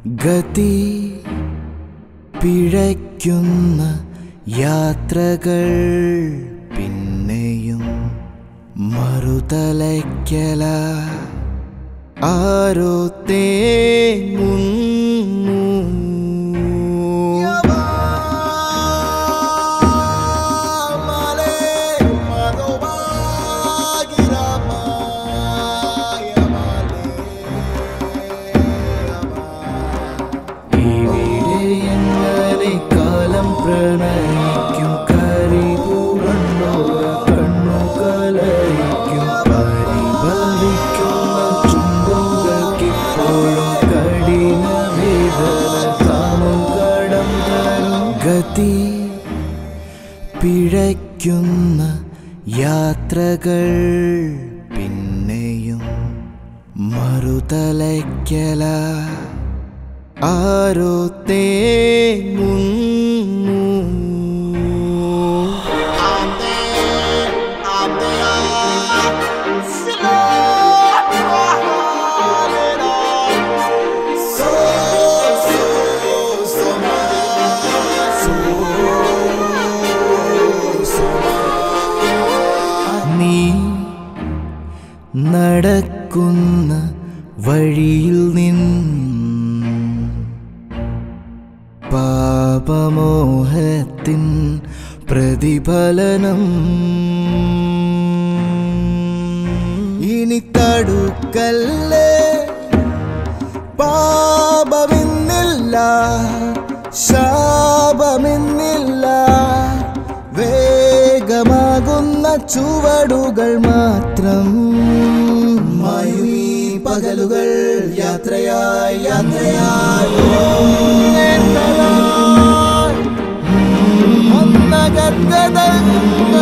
ഗതി പിഴയ്ക്കുന്ന യാത്രകൾ പിന്നെയും മറുതലയ്ക്കല ആരോ തേങ്ങുന്നു ഇവിടെ എങ്ങനെ കാലം പ്രണയിക്കും കരിപൂർണ്ണോര കണ്ണു കലയിക്കും പരിഭവിക്കുന്ന ചുണ്ടുകൾക്കിപ്പോഴും കഠിന വേദന താമും കടം തരും ഗതി പിഴയ്ക്കുന്ന യാത്രകൾ പിന്നെയും മറുതലയ്ക്കല ആരോ തേങ്ങുന്നു നീ നടക്കുന്ന വഴിയിൽ നിന്ന് പാപമോഹത്തിൻ പ്രതിഫലനം ഇനി തടുക്കല്ലേ പാപമെന്നില്ല ശാപമെന്നില്ല വേഗമാകുന്ന ചുവടുകൾ മാത്രം മയുമീ പകലുകൾ യാത്രയായി യാത്രയായി ഒന്നകത്തത്